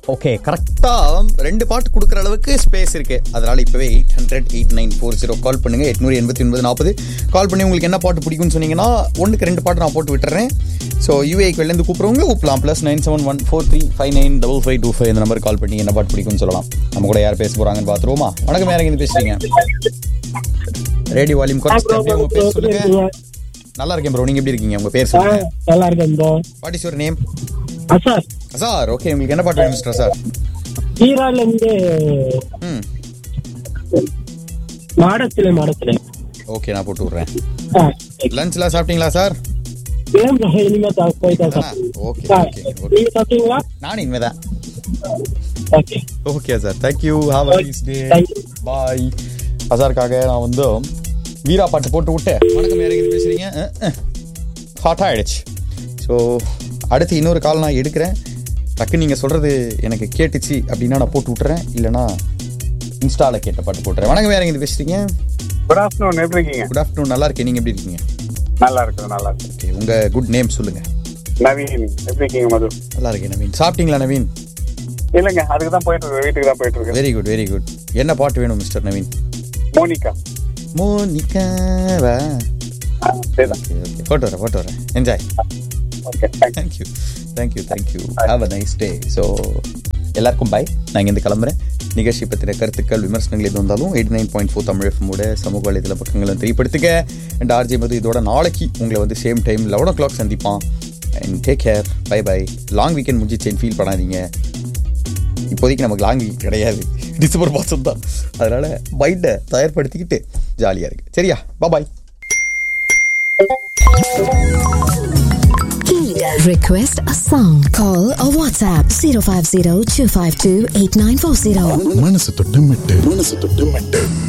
Okay கரெக்டா ரெண்டு பாட்டு கொடுக்குற அளவுக்கு ஸ்பேஸ் இருக்கு அதனால இப்பவே eight hundred eight nine four zero call பண்ணுங்க எட்நூறு எண்பத்தி ஒன்பது நாற்பது கால் பண்ணி உங்களுக்கு என்ன பாட்டு பிடிக்கும்னு சொன்னீங்கன்னா ஒன்றுக்கு ரெண்டு பாட்டு நான் போட்டு விட்டுறேன் ஸோ யூஏக்கு வெளிலேருந்து கூப்பிட்றவங்க கூப்பிடலாம் plus nine seven one four three five nine double five two five இந்த நம்பர் கால் பண்ணி என்ன பாட்டு பிடிக்கும்னு சொல்லலாம் நம்ம கூட யார் பேச போறாங்கன்னு பார்த்துருவோமா வணக்கம் யார் இருந்து பேசுறீங்க ரேடியோ வால்யூம் குறைச்சிட்டு அப்படியே உங்க பேர் சொல்லுங்க நல்லா இருக்கேன் ப்ரோ நீங்க எப்படி இருக்கீங்க உங்க பேர் சொல்லுங்க நல்லா இருக்கேன் bro what is your name sir sir okay உங்களுக்கு என்ன பாட்டு வேணும் மிஸ்டர் சார் ஈரான்ல இருந்து ம் மாடத்திலே மாடத்திலே ஓகே நான் போட்டு விட்றேன் ஆ, லஞ்ச்லாம் சாப்பிட்டீங்களா சார் ஏன் ப்ரோ இனிமே தான் போயிட்டா சார் ஓகே ஆ, ஓகே நீங்க சாப்பிட்டீங்களா நானும் இனிமேதான் okay okay sir thank you have a nice day Thank you. Bye அசாருக்காக நான் வந்து வீரா பாட்டு போட்டு விட்டேன் வணக்கம் யார் எங்க பேசுறீங்க ஹாட் ஆயிடுச்சு ஸோ அடுத்து இன்னொரு கால் நான் எடுக்கிறேன் டக்கு நீங்கள் சொல்கிறது எனக்கு கேட்டுச்சு அப்படின்னா நான் போட்டு விட்டுறேன் இல்லைனா இன்ஸ்டாவில் கேட்ட பாட்டு போட்டுறேன் வணக்கம் யார் எங்க பேசுறீங்க குட் ஆஃப்டர்நூன் எப்படி இருக்கீங்க குட் ஆஃப்டர்நூன் நல்லா இருக்கேன் நீங்கள் எப்படி இருக்கீங்க நல்லா இருக்கு நல்லா இருக்கு ஓகே உங்கள் குட் நேம் சொல்லுங்கள் நவீன் எப்படி இருக்கீங்க மது நல்லா இருக்கேன் நவீன் சாப்பிட்டீங்களா நவீன் இல்லைங்க அதுக்கு தான் போயிட்டு இருக்கு வீட்டுக்கு தான் போயிட்டு இருக்கு வெரி குட் வெரி குட் என்ன பாட்டு வேணும் மிஸ்டர் நவீன் மோனிகா மோனிகாவா ஆ, அதேதான் ஓகே ஓகே போட்டு வரேன் போட்டு வரேன் enjoy okay thanks thank you thank you thank you have a nice day so எல்லாருக்கும் பாய் நான் இங்கேருந்து கிளம்புறேன் நிகழ்ச்சி பற்றின கருத்துக்கள் விமர்சனங்கள் எது வந்தாலும் eighty nine point four Tamil எஃப்எம்மோட சமூக வலைதள பக்கங்களை தெரியப்படுத்துங்க அண்ட் ஆர்ஜி மது இதோட நாளைக்கு உங்களை வந்து same time eleven o'clock சந்திப்பான் and take care bye bye long weekend முடிஞ்சிச்சேன்னு ஃபீல் பண்ணாதீங்க இப்போதைக்கு நமக்கு லாங் வீக் கிடையாது டிசம்பர் மாதம் தான் அதனால மைண்டை தயார்படுத்திக்கிட்டு ஜாலியாக இருக்கு சரியா பாய் Request a song. Call or WhatsApp 050 252 8940. மனசு தொட்டு மெட்டு மனசு தொட்டு மெட்டு